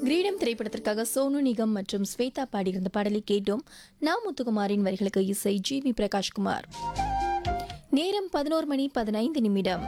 கிரீடம் திரைப்படத்திற்காக சோனு நிகம் மற்றும் ஸ்வேதா பாடியிருந்த பாடலை கேட்டோம் நா முத்துக்குமாரின் வரிகளுக்கு இசை ஜி வி பிரகாஷ்குமார் நேரம் பதினோரு மணி பதினைந்து நிமிடம்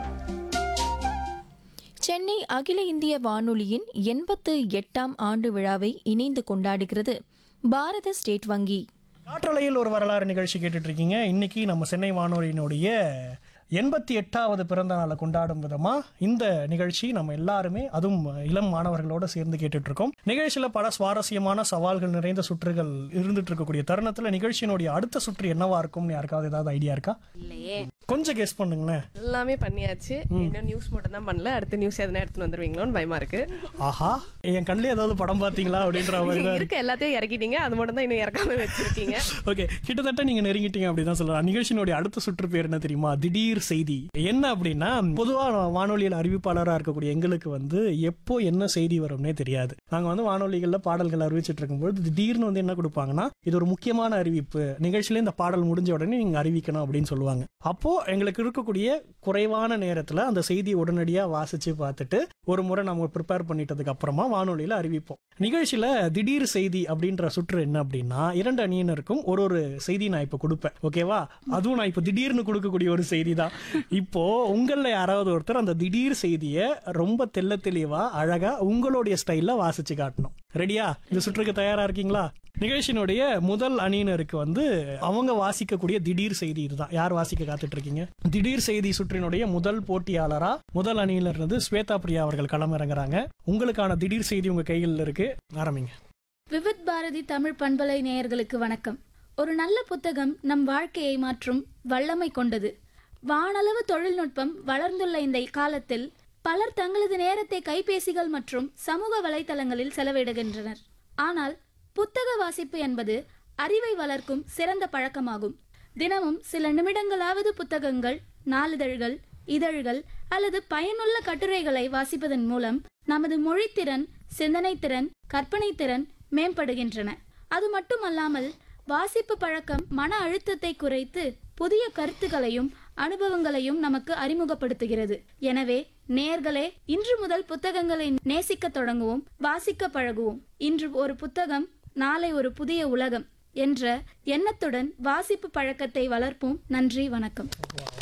சென்னை அகில இந்திய வானொலியின் எண்பத்து எட்டாம் ஆண்டு விழாவை இணைந்து கொண்டாடுகிறது பாரத ஸ்டேட் வங்கி காற்றலையில் ஒரு வரலாறு நிகழ்ச்சி கேட்டுட்டு இருக்கீங்க இன்னைக்கு நம்ம சென்னை வானொலியினுடைய எண்பத்தி எட்டாவது பிறந்த நாளை கொண்டாடும் விதமா இந்த நிகழ்ச்சி நம்ம எல்லாருமே அதுவும் இளம் மாணவர்களோட சேர்ந்து கேட்டுட்டு இருக்கோம் நிகழ்ச்சியில பல சுவாரஸ்யமான சவால்கள் நிறைந்த சுற்றுகள் இருந்துட்டு இருக்கக்கூடிய தருணத்துல நிகழ்ச்சியினுடைய அடுத்த சுற்று என்னவா இருக்கும்னு யாருக்காவது ஏதாவது ஐடியா இருக்கா இல்லையே கொஞ்சம் கெஸ் பண்ணுங்களேன் எல்லாமே பண்ணியாச்சு இன்னும் நியூஸ் மட்டும் தான் பண்ணல அடுத்த நியூஸ் எதனா எடுத்துன்னு வந்துருவீங்களோன்னு பயமா இருக்கு ஆஹா என் கண்ணிலே ஏதாவது படம் பார்த்தீங்களா அப்படின்ற மாதிரி தான் இருக்க எல்லாத்தையும் இறக்கிட்டீங்க அது மட்டும் தான் இன்னும் இறக்காம வச்சிருக்கீங்க ஓகே கிட்டத்தட்ட நீங்க நெருங்கிட்டீங்க அப்படின்னு தான் சொல்லலாம் நிகழ்ச்சியினுடைய அடுத்த சுற்று பேர் என்ன தெரியுமா திடீர் செய்தி என்ன அப்படின்னா பொதுவா வானொலியில் அறிவிப்பாளராக இருக்கக்கூடிய எங்களுக்கு வந்து எப்போ என்ன செய்தி வரும்னே தெரியாது நாங்க வந்து வானொலிகளில் பாடல்கள் அறிவிச்சிட்டு இருக்கும்போது திடீர்னு வந்து என்ன கொடுப்பாங்கன்னா இது ஒரு முக்கியமான அறிவிப்பு நிகழ்ச்சியில இந்த பாடல் முடிஞ்ச உடனே நீங்க அறிவிக்கணும் அப்படின்னு சொல்லுவாங்க அப்போ எங்களுக்கு இருக்கக்கூடிய குறைவான நேரத்துல அந்த செய்தியை உடனடியா வாசிச்சு பார்த்துட்டு ஒரு முறை நம்ம ப்ரிப்பேர் பண்ணிட்டதுக்கு அப்புறமா வானொலியில அறிவிப்போம் நிகழ்ச்சியில திடீர் செய்தி அப்படின்ற சுற்று என்ன அப்படின்னா இரண்டு அணியினருக்கும் ஒரு ஒரு செய்தி நான் இப்ப கொடுப்பேன் ஓகேவா அதுவும் நான் இப்ப திடீர்னு கொடுக்கக்கூடிய ஒரு செய்தி தான் இப்போ உங்கள யாராவது ஒருத்தர் அந்த திடீர் செய்தியை ரொம்ப தெள்ள தெளிவா அழகா உங்களுடைய ஸ்டைல்ல வாசிச்சு காட்டணும் ரெடியா இந்த சுற்றுக்கு தயாரா இருக்கீங்களா நிகழ்ச்சியினுடைய முதல் அணியினருக்கு வந்து அவங்க வாசிக்கக்கூடிய திடீர் செய்தி இதுதான் யார் வாசிக்க காத்துட்டு இருக்கீங்க திடீர் செய்தி சுற்றினுடைய முதல் போட்டியாளரா முதல் அணியினர் இருந்து ஸ்வேதா பிரியா அவர்கள் களமிறங்குறாங்க உங்களுக்கான திடீர் செய்தி உங்க கையில் இருக்கு ஆரம்பிங்க விவித் பாரதி தமிழ் பண்பலை நேயர்களுக்கு வணக்கம் ஒரு நல்ல புத்தகம் நம் வாழ்க்கையை மாற்றும் வல்லமை கொண்டது வானளவு தொழில்நுட்பம் வளர்ந்துள்ள இந்த காலத்தில் பலர் தங்களது நேரத்தை கைபேசிகள் மற்றும் சமூக வலைத்தளங்களில் செலவிடுகின்றனர் ஆனால் புத்தக வாசிப்பு என்பது அறிவை வளர்க்கும் சிறந்த பழக்கமாகும் தினமும் சில நிமிடங்களாவது புத்தகங்கள் நாளிதழ்கள் இதழ்கள் அல்லது பயனுள்ள கட்டுரைகளை வாசிப்பதன் மூலம் நமது மொழித்திறன் சிந்தனைத்திறன் கற்பனைத்திறன் மேம்படுகின்றன அது மட்டுமல்லாமல் வாசிப்பு பழக்கம் மன அழுத்தத்தை குறைத்து புதிய கருத்துக்களையும் அனுபவங்களையும் நமக்கு அறிமுகப்படுத்துகிறது எனவே நேர்களே இன்று முதல் புத்தகங்களை நேசிக்க தொடங்குவோம் வாசிக்க பழகுவோம் இன்று ஒரு புத்தகம் நாளை ஒரு புதிய உலகம் என்ற எண்ணத்துடன் வாசிப்பு பழக்கத்தை வளர்ப்போம் நன்றி வணக்கம்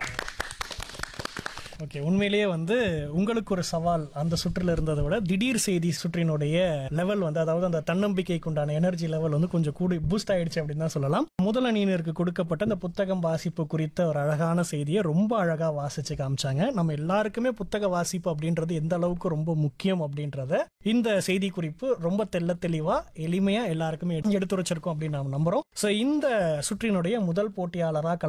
ஓகே உண்மையிலேயே வந்து உங்களுக்கு ஒரு சவால் அந்த சுற்றுல இருந்ததை விட திடீர் செய்தி சுற்றினுடைய லெவல் வந்து அதாவது அந்த தன்னம்பிக்கைக்கு உண்டான எனர்ஜி லெவல் வந்து கொஞ்சம் கூடி பூஸ்ட் ஆயிடுச்சு அப்படின்னு தான் சொல்லலாம் முதல் அணியினருக்கு கொடுக்கப்பட்ட அந்த புத்தகம் வாசிப்பு குறித்த ஒரு அழகான செய்தியை ரொம்ப அழகா வாசிச்சு காமிச்சாங்க நம்ம எல்லாருக்குமே புத்தக வாசிப்பு அப்படின்றது எந்த அளவுக்கு ரொம்ப முக்கியம் அப்படின்றத இந்த செய்தி குறிப்பு ரொம்ப தெள்ள தெளிவா எளிமையா எல்லாருக்குமே எடுத்துரைச்சிருக்கோம் அப்படின்னு நாம் நம்புறோம் ஸோ இந்த சுற்றினுடைய முதல் போட்டியாளராக